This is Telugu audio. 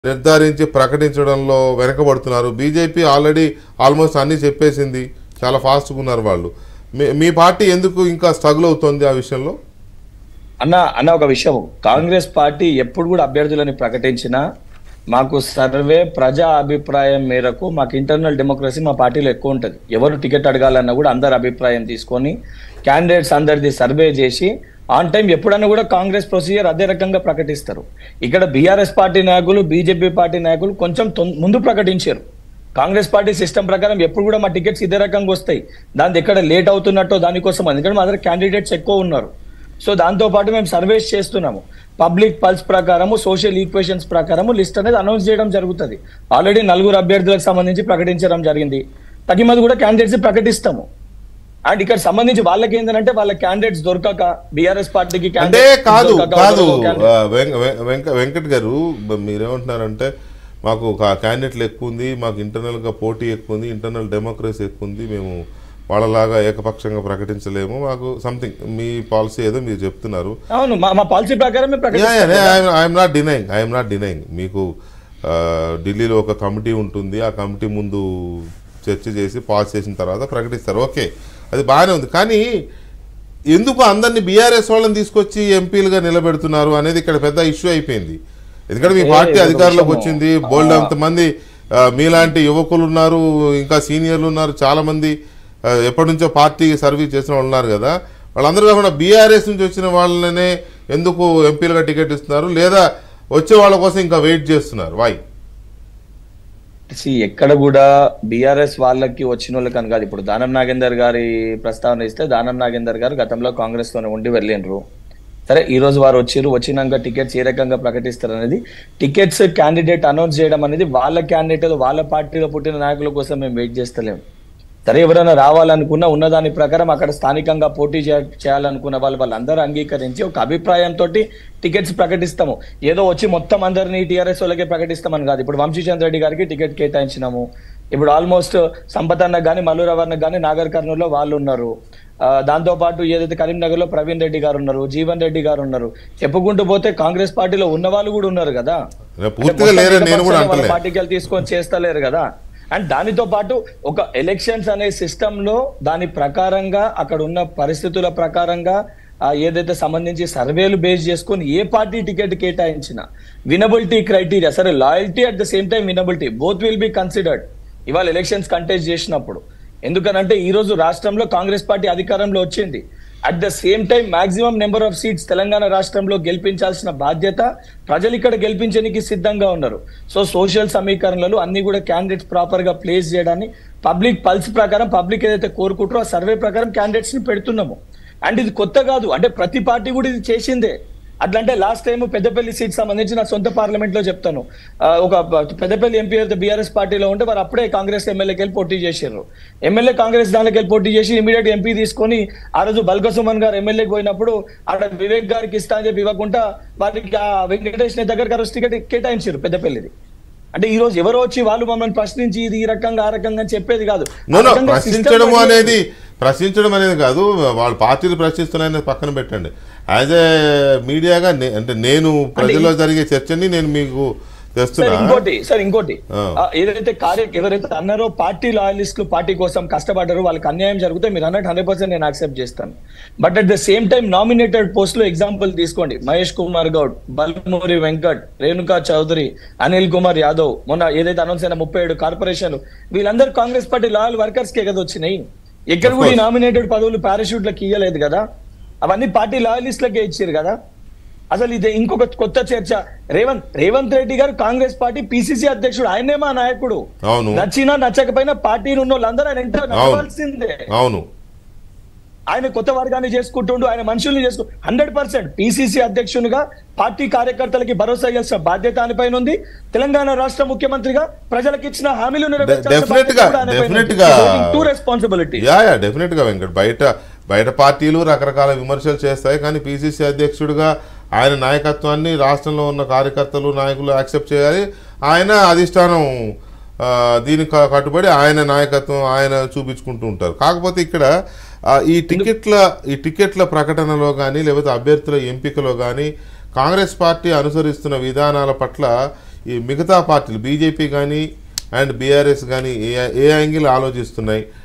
నిర్ధారించి ప్రకటించడంలో వెనకబడుతున్నారు బీజేపీ ఆల్రెడీ ఆల్మోస్ట్ అన్ని చెప్పేసింది చాలా ఫాస్ట్గా ఉన్నారు వాళ్ళు మీ- మీ పార్టీ ఎందుకు ఇంకా స్ట్రగుల్ అవుతోంది ఆ విషయంలో అన్న అన్న ఒక విషయం కాంగ్రెస్ పార్టీ ఎప్పుడు కూడా అభ్యర్థులని ప్రకటించినా మాకు సర్వే ప్రజా అభిప్రాయం మేరకు మాకు ఇంటర్నల్ డెమోక్రసీ మా పార్టీలో ఎక్కువ ఉంటుంది ఎవరు టికెట్ అడగాలన్నా కూడా అందరి అభిప్రాయం తీసుకొని క్యాండిడేట్స్ అందరిది సర్వే చేసి ఆన్ టైం ఎప్పుడన్నా కూడా కాంగ్రెస్ ప్రొసీజర్ అదే రకంగా ప్రకటిస్తారు ఇక్కడ బీఆర్ఎస్ పార్టీ నాయకులు బీజేపీ పార్టీ నాయకులు కొంచెం తొం- ముందు ప్రకటించారు కాంగ్రెస్ పార్టీ సిస్టమ్ ప్రకారం ఎప్పుడు కూడా మా టికెట్స్ ఇదే రకంగా వస్తాయి దాని ఎక్కడ లేట్ అవుతున్నట్టో దానికోసం ఎందుకంటే మా దగ్గర క్యాండిడేట్స్ ఎక్కువ ఉన్నారు సో దాంతో పాటు మేము సర్వేస్ చేస్తున్నాము పబ్లిక్ పల్స్ ప్రకారము సోషల్ ఈక్వేషన్స్ ప్రకారము లిస్ట్ అనేది అనౌన్స్ చేయడం జరుగుతుంది ఆల్రెడీ నలుగురు అభ్యర్థులకు సంబంధించి ప్రకటించడం జరిగింది తగిమది కూడా క్యాండిడేట్స్ ప్రకటిస్తాము అండ్ ఇక్కడ సంబంధించి వాళ్ళకి ఏంటంటే వాళ్ళ క్యాండిడేట్స్ దొరకక బీఆర్ఎస్ పార్టీకి అంటే candidates కాదు దొరకక కాదు ఎవరో candidate- ఆ, వెంక- వెంక- వెంక- వెంకట్ గారు బ- మీరేమంటున్నారంటే మాకు క్యాండిడేట్లు ఎక్కువ ఉంది మాకు ఇంటర్నల్గా పోటీ ఎక్కువ ఉంది ఇంటర్నల్ డెమోక్రసీ ఎక్కువ ఉంది మేము వాళ్ళలాగా ఏకపక్షంగా ప్రకటించలేము మాకు సంథింగ్ మీ పాలసీ ఏదో మీరు చెప్తున్నారు అవును మా మా పాలసీ ప్రకారం మేము ప్రకటిస్తాం I'm not denying I'm not denying మీకు ఆ, ఢిల్లీలో ఒక కమిటీ ఉంటుంది ఆ కమిటీ ముందు చర్చ చేసి పాస్ చేసిన తర్వాత ప్రకటిస్తారు ఓకే అది బాగానే ఉంది కానీ ఎందుకు అందరినీ బీఆర్ఎస్ వాళ్ళని తీసుకొచ్చి ఎంపీలుగా నిలబెడుతున్నారు అనేది ఇక్కడ పెద్ద ఇష్యూ అయిపోయింది ఎందుకంటే మీ ఏ, పార్టీ ఒక అధికారంలోకి విషయము. వచ్చింది బోల్డ్ అంతమంది ఆ, మీలాంటి యువకులు ఉన్నారు ఇంకా సీనియర్లు ఉన్నారు చాలా మంది ఆ, ఎప్పటి నుంచో పార్టీకి సర్వీస్ చేసిన వాళ్ళు ఉన్నారు కదా వాళ్ళందరూ కాకుండా బీఆర్ఎస్ నుంచి వచ్చిన వాళ్ళనే ఎందుకు ఎంపీలుగా టికెట్ ఇస్తున్నారు లేదా వచ్చే వాళ్ళ కోసం ఇంకా వెయిట్ చేస్తున్నారు వై See, ఎక్కడ కూడా బీఆర్ఎస్ వాళ్ళకి వచ్చిన వాళ్ళకి అని కాదు ఇప్పుడు దానం నాగేందర్ గారి ప్రస్తావన ఇస్తే దానం నాగేందర్ గారు గతంలో కాంగ్రెస్ తోనే ఉండి వెళ్ళిండ్రు సరే ఈ రోజు వారు వచ్చిర్రు వచ్చినాక టికెట్స్ ఏ రకంగా ప్రకటిస్తారు అనేది టికెట్స్ క్యాండిడేట్ అనౌన్స్ చేయడం అనేది వాళ్ళ క్యాండిడేట్ వాళ్ళ పార్టీలో పుట్టిన నాయకుల కోసం మేము వెయిట్ చేస్తలేము సరే ఎవరైనా రావాలనుకున్నా ఉన్నదాని ప్రకారం అక్కడ స్థానికంగా పోటీ చేయ- చేయాలనుకున్న వాళ్ళు వాళ్ళందరూ అంగీకరించి ఒక అభిప్రాయంతో టికెట్స్ ప్రకటిస్తాము ఏదో వచ్చి మొత్తం అందరినీ టీఆర్ఎస్ వాళ్ళకే ప్రకటిస్తామని కాదు ఇప్పుడు వంశీచంద్ర రెడ్డి గారికి టికెట్ కేటాయించినాము ఇప్పుడు ఆల్మోస్ట్ సంపత్ అన్నకు కానీ మల్లూరవర్ణకు కానీ నాగర్ కర్నూలులో వాళ్ళు ఉన్నారు ఆ, దాంతో పాటు ఏదైతే కరీంనగర్ లో ప్రవీణ్ రెడ్డి గారు ఉన్నారు జీవన్ రెడ్డి గారు ఉన్నారు చెప్పుకుంటూ పోతే కాంగ్రెస్ పార్టీలో ఉన్న వాళ్ళు కూడా ఉన్నారు కదా పూర్తిగా లేరని నేను కూడా వాళ్ళ అంటలే పార్టీకి వెళ్ళి తీసుకొని చేస్తలేరు కదా అండ్ దానితో పాటు ఒక ఎలక్షన్స్ అనే సిస్టమ్ లో దాని ప్రకారంగా అక్కడ ఉన్న పరిస్థితుల ప్రకారంగా ఆ, ఏదైతే సంబంధించి సర్వేలు బేస్ చేసుకొని ఏ పార్టీ టికెట్ కేటాయించినా వినబిలిటీ క్రైటీరియా సరే loyalty at the same time winnability both will be considered ఇవాళ ఎలక్షన్స్ కంటెస్ట్ చేసినప్పుడు ఎందుకనంటే ఈ రోజు రాష్ట్రంలో కాంగ్రెస్ పార్టీ అధికారంలో వచ్చింది at the same time maximum number of seats Telangana రాష్ట్రంలో గెలిపించాల్సిన బాధ్యత ప్రజలు ఇక్కడ గెలిపించడానికి సిద్ధంగా ఉన్నారు సో సోషల్ సమీకరణలు అన్ని కూడా క్యాండిడేట్స్ ప్రాపర్ గా ప్లేస్ చేయడాన్ని పబ్లిక్ పల్స్ ప్రకారం పబ్లిక్ ఏదైతే కోరుకుంటారో ఆ సర్వే ప్రకారం క్యాండిడేట్స్ ని పెడుతున్నాము అండ్ ఇది కొత్త కాదు అంటే ప్రతి పార్టీ కూడా ఇది చేసిందే అట్లంటే లాస్ట్ టైం పెద్దపల్లి సీట్ సంబంధించి నా సొంత పార్లమెంట్ లో చెప్తాను ఆ, ఒక ప- పెద్దపల్లి ఎంపీ అయితే బీఆర్ఎస్ పార్టీలో ఉంటే వారు అప్పుడే కాంగ్రెస్ ఎమ్మెల్యేకి వెళ్ళి పోటీ చేశారు ఎమ్మెల్యే కాంగ్రెస్ దానికి వెళ్ళి పోటీ చేసి ఇమీడియట్ ఎంపీ తీసుకొని ఆ రోజు బల్క సుమన్ గారు ఎమ్మెల్యేకి పోయినప్పుడు ఆడ వివేక్ గారికి ఇస్తా అని చెప్పి ఇవ్వకుండా వారికి ఆ వెంకటేష్ నే దగ్గరికి ఆ రోజు టికెట్ కేటాయించారు పెద్దపల్లిది అంటే ఈ రోజు ఎవరో వచ్చి వాళ్ళు మమ్మల్ని ప్రశ్నించి ఇది ఈ రకంగా ఆ రకంగా అని చెప్పేది కాదు నో ఆ నో రకంగా system ప్రశ్నించడం అనేది- అనేది ప్రశ్నించడం అనేది కాదు వాళ్ళ పార్టీలు ప్రశ్నిస్తున్నాయని పక్కన పెట్టండి యాజ్ ఏ మీడియాగా నే- అంటే నేను ప్రజల్లో జరిగే చర్చని నేను మీకు సార్ తెస్తున్నా ఇంకోటి సార్ ఇంకోటి ఆ. ఆ, ఏదైతే కార్య ఎవరైతే అన్నారో పార్టీ లాయలిస్టులు పార్టీ కోసం కష్టపడ్డారో వాళ్ళకి అన్యాయం జరిగితే మీరు అన్నట్టు హండ్రెడ్ పర్సెంట్ నేను యాక్సెప్ట్ చేస్తాను but at the same time nominated post లో ఎగ్జాంపుల్ తీసుకోండి మహేష్ కుమార్ గౌడ్ బల్మూరి వెంకట్ రేణుకా చౌదరి అనిల్ కుమార్ యాదవ్ మొన్న ఏదైతే అనౌన్స్ అయిన ముప్పై ఏడు కార్పొరేషన్లు వీళ్ళందరూ కాంగ్రెస్ పార్టీ లాయల్ వర్కర్స్ కే కదా వచ్చినాయి ఎక్కడ కూడా నామినేటెడ్ పదవులు పారాషూట్లకు ఇయ్యలేదు కదా అవన్నీ పార్టీ లాయలిస్టులకే ఇచ్చారు కదా అసలు ఇది ఇంకొక కొత్త చర్చ రేవంత్ రేవంత్ రెడ్డి గారు కాంగ్రెస్ పార్టీ పిసిసి అధ్యక్షుడు ఆయనే మా నాయకుడు అవును నచ్చినా నచ్చకపోయినా పార్టీలు ఉన్న వాళ్ళందరూ ఆయన వెంట నడవాల్సిందే అవును ఆయన కొత్త వర్గాన్ని చేసుకుంటుండు ఆయన మనుషుల్ని చేసుకు హండ్రెడ్ పర్సెంట్ పిసిసి అధ్యక్షునిగా పార్టీ కార్యకర్తలకి భరోసా ఇవ్వాల్సిన బాధ్యత ఆయన పైన ఉంది తెలంగాణ రాష్ట్ర ముఖ్యమంత్రిగా ప్రజలకు ఇచ్చిన హామీలు Definite గా, definite గా. To responsibility yeah yeah definite గా వెంకట్ బయట బయట పార్టీలు రకరకాల విమర్శలు చేస్తాయి కానీ పిసిసి అధ్యక్షుడిగా ఆయన నాయకత్వాన్ని రాష్ట్రంలో ఉన్న కార్యకర్తలు నాయకులు యాక్సెప్ట్ చేయాలి ఆయన అధిష్టానం ఆ, దీనికి క- కట్టుబడి ఆయన నాయకత్వం ఆయన చూపించుకుంటూ ఉంటారు కాకపోతే ఇక్కడ ఆ, ఈ టికెట్ల ఈ టికెట్ల ప్రకటనలో కానీ లేకపోతే అభ్యర్థుల ఎంపికలో కానీ కాంగ్రెస్ పార్టీ అనుసరిస్తున్న విధానాల పట్ల ఈ మిగతా పార్టీలు బీజేపీ కానీ అండ్ బీఆర్ఎస్ కానీ ఏ ఏ యాంగిల్ ఆలోచిస్తున్నాయి